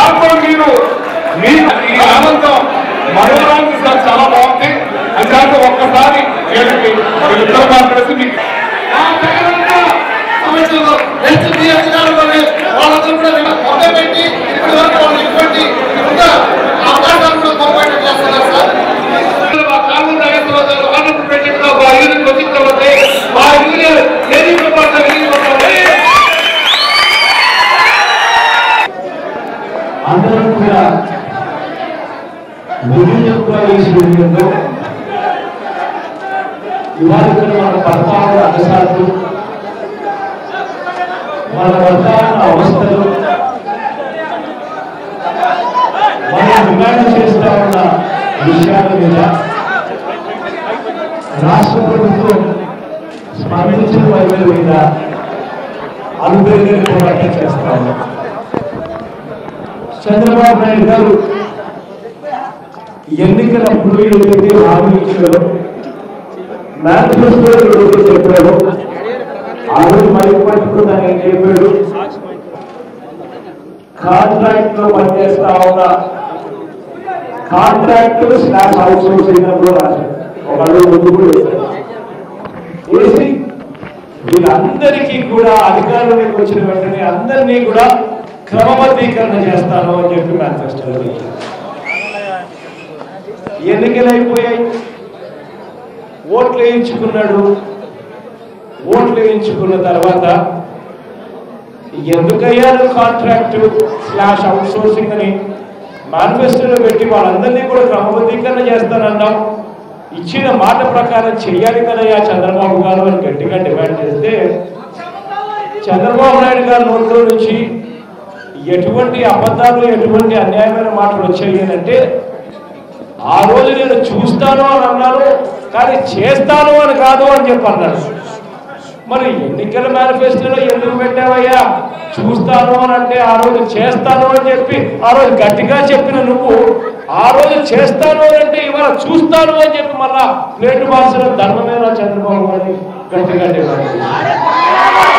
దాంట్లో మీరు మీ ఈ ఆనందం మనోరానికి సార్ చాలా బాగుంది అంతే ఒక్కసారి వీళ్ళకి వీళ్ళిద్దరు మాట్లాడితే మీకు ఆ జగనన్న సమస్యలు నెక్స్ట్ నియోజకవర్గంలోని వాళ్ళందరూ కూడా మొదలు పెట్టి ఇప్పటి వరకు వాళ్ళు ఇటువంటి ఇంకా అవకాశాలు కూడా పొరపాటు చేస్తున్నారు సార్ మా కాలం నాయకులు ఆనంద పెట్టిన మా యూనిట్ వచ్చిన తర్వాత మా యూనియన్ ఏది అందరం కూడా విభిన్న ఎంప్లాయీస్ యూనియన్లో ఇవాళ ఇక్కడ మన పద్నాలుగు అంశాలు మన వర్గాల అవస్థలు మనం డిమాండ్ చేస్తా ఉన్న విషయాల మీద రాష్ట్ర ప్రభుత్వం స్పందించిన వైద్యుల మీద అనుభవం పోరాటం చేస్తా ఉన్నాం చంద్రబాబు నాయుడు గారు ఎన్నికలప్పుడు ఏదైతే హామీ ఇచ్చారో మేనిఫెస్టో ఏదైతే చెప్పారో ఆ రోజు మైక్ పట్టుకుని ఆయన చెప్పాడు కాంట్రాక్ట్ లో పనిచేస్తా ఉన్న కాంట్రాక్ట్ స్లాబ్ అవుట్ సోర్సింగ్ కూడా రాశారు ఒక అడుగు ముందు కూడా వేశారు. వేసి వీళ్ళందరికీ కూడా అధికారంలోకి వచ్చిన వెంటనే అందరినీ కూడా క్రమబద్ధీకరణ చేస్తాను అని చెప్పి మేనిఫెస్టోలో ఇచ్చారు. ఎన్నికలు అయిపోయాయి ఓట్లు వేయించుకున్నాడు ఓట్లు వేయించుకున్న తర్వాత ఎందుకయ్యారు కాంట్రాక్ట్ స్లాష్ అవుట్ సోర్సింగ్ అని మేనిఫెస్టోలో పెట్టి వాళ్ళందరినీ కూడా క్రమబద్ధీకరణ చేస్తానన్నాం ఇచ్చిన మాట ప్రకారం చెయ్యాలి కదయ్యా చంద్రబాబు గారు అని గట్టిగా డిమాండ్ చేస్తే చంద్రబాబు నాయుడు గారి నోట్లో నుంచి ఎటువంటి అబద్ధాలు ఎటువంటి అన్యాయమైన మాటలు వచ్చాయి అని అంటే ఆ రోజు నేను చూస్తాను అని అన్నాను కానీ చేస్తాను అని కాదు అని చెప్పి అన్నాడు మరి ఎన్నికల మేనిఫెస్టోలో ఎందుకు పెట్టావయ్యా చూస్తాను అని అంటే ఆ రోజు చేస్తాను అని చెప్పి ఆ రోజు గట్టిగా చెప్పిన నువ్వు ఆ రోజు చేస్తాను అని అంటే ఇవాళ చూస్తాను అని చెప్పి మళ్ళా ప్లేటు మార్చిన ధర్మమేనా చంద్రబాబు గారిని గట్టిగా డిమాండ్ చేశారు.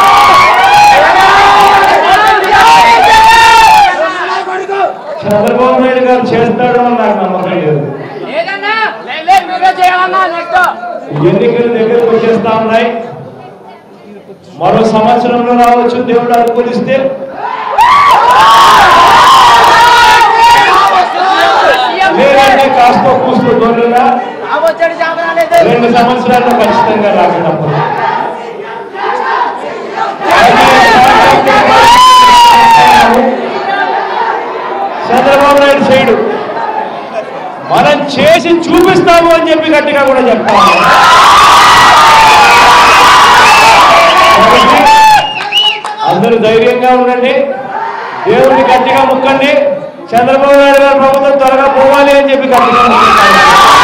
చంద్రబాబు నాయుడు గారు చేస్తాడు అని నాకు నమ్మకం లేదు లేదన్నా లేదు లేదు మీరే చేయాలన్నా నెక్స్ట్ ఎన్నికలు దగ్గరకు వచ్చేస్తా ఉన్నాయి మరో సంవత్సరంలో రావచ్చు దేవుడు అనుకూలిస్తే లేదంటే కాస్త కూస్తూ దొరుకునా వచ్చాడు చాపరాలేదు రెండు సంవత్సరాల్లో ఖచ్చితంగా రాక తప్పదు చంద్రబాబు నాయుడు చేయడు మనం చేసి చూపిస్తాము అని చెప్పి గట్టిగా కూడా చెప్తాము కాబట్టి అందరూ ధైర్యంగా ఉండండి దేవుడిని గట్టిగా ముక్కండి చంద్రబాబు నాయుడు గారి ప్రభుత్వం త్వరగా పోవాలి అని చెప్పి గట్టిగా ముక్కండి.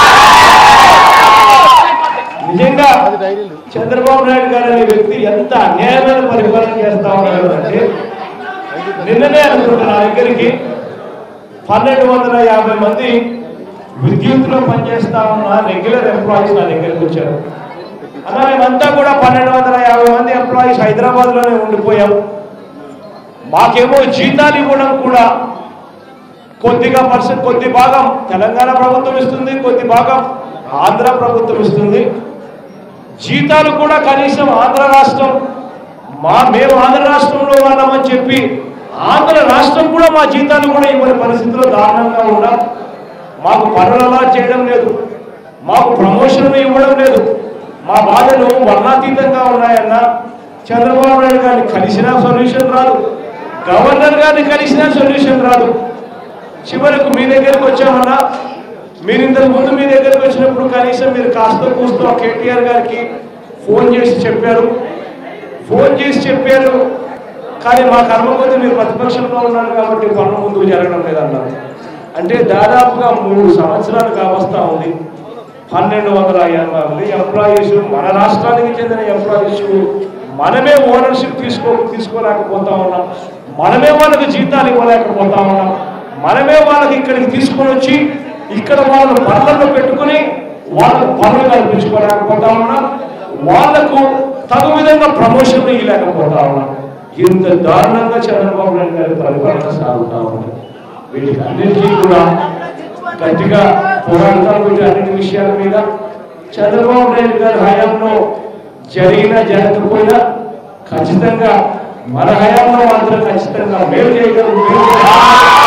నిజంగా చంద్రబాబు నాయుడు గారు అనే వ్యక్తి ఎంత అన్యాయమైన పరిపాలన చేస్తా ఉన్నాడు అంటే నిన్ననే అనుకుంటా నా దగ్గరికి పన్నెండు వందల యాభై మంది విద్యుత్తులో పనిచేస్తా ఉన్న రెగ్యులర్ ఎంప్లాయీస్ నా దగ్గరికి వచ్చారు అన్న మేమంతా కూడా పన్నెండు వందల యాభై మంది ఎంప్లాయీస్ హైదరాబాద్ లోనే ఉండిపోయాం మాకేమో జీతాలు ఇవ్వడం కూడా కొద్దిగా పర్సెంట్ కొద్ది భాగం తెలంగాణ ప్రభుత్వం ఇస్తుంది కొద్ది భాగం ఆంధ్ర ప్రభుత్వం ఇస్తుంది జీతాలు కూడా కనీసం ఆంధ్ర రాష్ట్రం మా మేము ఆంధ్ర రాష్ట్రంలో వాళ్ళమని చెప్పి ఆంధ్ర రాష్ట్రం కూడా మా జీతాలు కూడా ఇవ్వని పరిస్థితిలో దారుణంగా ఉన్నాం మాకు పనులలా చేయడం లేదు మాకు ప్రమోషన్లు ఇవ్వడం లేదు మా బాధలు వర్ణాతీతంగా ఉన్నాయన్న చంద్రబాబు నాయుడు గారిని కలిసినా సొల్యూషన్ రాదు గవర్నర్ గారిని కలిసినా సొల్యూషన్ రాదు చివరకు మీ దగ్గరకు వచ్చామన్నా మీరు ఇంతకు ముందు మీ దగ్గరకు వచ్చినప్పుడు కనీసం మీరు కాస్త కూస్తూ ఆ కేటీఆర్ గారికి ఫోన్ చేసి చెప్పారు ఫోన్ చేసి చెప్పారు కానీ మా కర్మ కొద్ది మీరు ప్రతిపక్షంలో ఉన్నారు కాబట్టి పనులు ముందుకు జరగడం లేదన్నారు అంటే దాదాపుగా మూడు సంవత్సరాలు కావస్తా ఉంది పన్నెండు వందల యాభై మంది ఎంప్లాయీస్ మన రాష్ట్రానికి చెందిన ఎంప్లాయీస్ మనమే ఓనర్షిప్ తీసుకో తీసుకోలేకపోతా ఉన్నాం మనమే వాళ్ళకి జీతాలు ఇవ్వలేకపోతా ఉన్నాం మనమే వాళ్ళకి ఇక్కడికి తీసుకొని వచ్చి ఇక్కడ వాళ్ళ పనులను పెట్టుకుని వాళ్ళకు పనులు కల్పించుకోలేకపోతా ఉన్నాం వాళ్లకు తగు విధంగా ప్రమోషన్ ఇవ్వలేకపోతా ఉన్నాం ఇంత దారుణంగా చంద్రబాబు నాయుడు గారి పరిపాలన సాగుతా ఉంది వీటికి అన్నింటినీ కూడా గట్టిగా పోరాడతాం వీటి అన్నిటి విషయాల మీద చంద్రబాబు నాయుడు గారి హయాంలో జరిగిన జరగకపోయినా ఖచ్చితంగా మన హయాంలో మాత్రం ఖచ్చితంగా మేలు చేయగలం